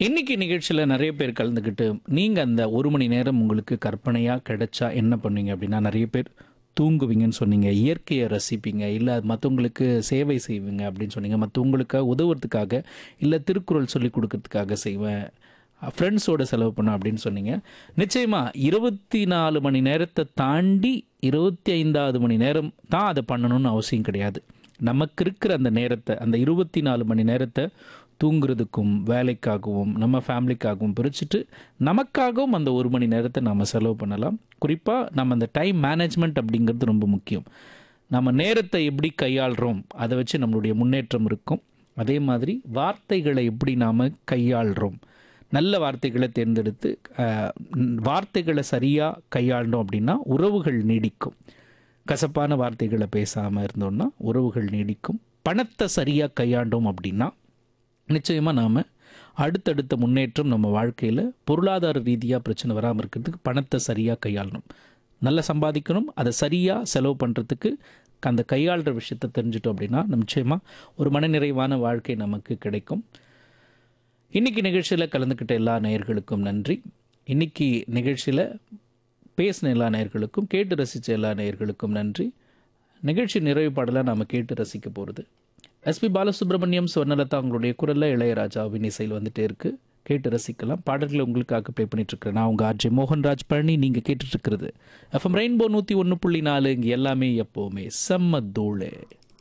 இன்னைக்கு நிகழ்ச்சியில் நிறைய பேர் கலந்துக்கிட்டு நீங்கள் அந்த ஒரு மணி நேரம் உங்களுக்கு கற்பனையாக கிடைச்சா என்ன பண்ணுவீங்க அப்படின்னா நிறைய பேர் தூங்குவீங்கன்னு சொன்னீங்க இயற்கையை ரசிப்பீங்க இல்லை மற்றவங்களுக்கு சேவை செய்வீங்க அப்படின்னு சொன்னீங்க மற்றவங்களுக்கு உதவுறதுக்காக இல்லை திருக்குறள் சொல்லி கொடுக்கறதுக்காக செய்வேன் ஃப்ரெண்ட்ஸோட செலவு பண்ண அப்படின்னு சொன்னீங்க நிச்சயமாக இருபத்தி நாலு மணி நேரத்தை தாண்டி இருபத்தி ஐந்தாவது மணி நேரம் தான் அதை பண்ணணும்னு அவசியம் கிடையாது நமக்கு இருக்கிற அந்த நேரத்தை அந்த இருபத்தி நாலு மணி நேரத்தை தூங்குறதுக்கும் வேலைக்காகவும் நம்ம ஃபேமிலிக்காகவும் பிரிச்சுட்டு நமக்காகவும் அந்த ஒரு மணி நேரத்தை நம்ம செலவு பண்ணலாம் குறிப்பாக நம்ம அந்த டைம் மேனேஜ்மெண்ட் அப்படிங்கிறது ரொம்ப முக்கியம் நம்ம நேரத்தை எப்படி கையாளுறோம் அதை வச்சு நம்மளுடைய முன்னேற்றம் இருக்கும் அதே மாதிரி வார்த்தைகளை எப்படி நாம் கையாளுறோம் நல்ல வார்த்தைகளை தேர்ந்தெடுத்து அஹ், வார்த்தைகளை சரியாக கையாண்டோம் அப்படின்னா உறவுகள் நீடிக்கும் கசப்பான வார்த்தைகளை பேசாமல் இருந்தோம்னா உறவுகள் நீடிக்கும் பணத்தை சரியாக கையாண்டோம் அப்படின்னா நிச்சயமாக நாம் அடுத்தடுத்த முன்னேற்றம் நம்ம வாழ்க்கையில் பொருளாதார ரீதியாக பிரச்சனை வராமல் இருக்கிறதுக்கு பணத்தை சரியாக கையாளணும் நல்லா சம்பாதிக்கணும் அதை சரியாக செலவு பண்ணுறதுக்கு அந்த கையாளுற விஷயத்தை தெரிஞ்சிட்டோம் அப்படின்னா நிச்சயமாக ஒரு மனநிறைவான வாழ்க்கை நமக்கு கிடைக்கும் இன்னைக்கு நிகழ்ச்சியில் கலந்துக்கிட்ட எல்லா நேயர்களுக்கும் நன்றி இன்னைக்கு நிகழ்ச்சியில் பேசின எல்லா நேயர்களுக்கும் கேட்டு ரசித்த எல்லா நேயர்களுக்கும் நன்றி நிகழ்ச்சி நிறைவு பாடலாக நாம் கேட்டு ரசிக்க போகிறது எஸ்பி பாலசுப்ரமணியம் சொர்ணலதா அவங்களுடைய குரலில் இளையராஜாவின் இசையில் வந்துட்டே இருக்கு கேட்டு ரசிக்கலாம் பாடல்களை உங்களுக்காக ப்ளே பண்ணிட்டு இருக்கிறேன் நான் உங்கள் ஆர்ஜே மோகன்ராஜ் பழனி நீங்கள் கேட்டுட்டு இருக்கிறது எஃப்எம் ரெயின்போ நூற்றி ஒன்று புள்ளி நாலு இங்கே எல்லாமே எப்போவுமே செம்ம தூளே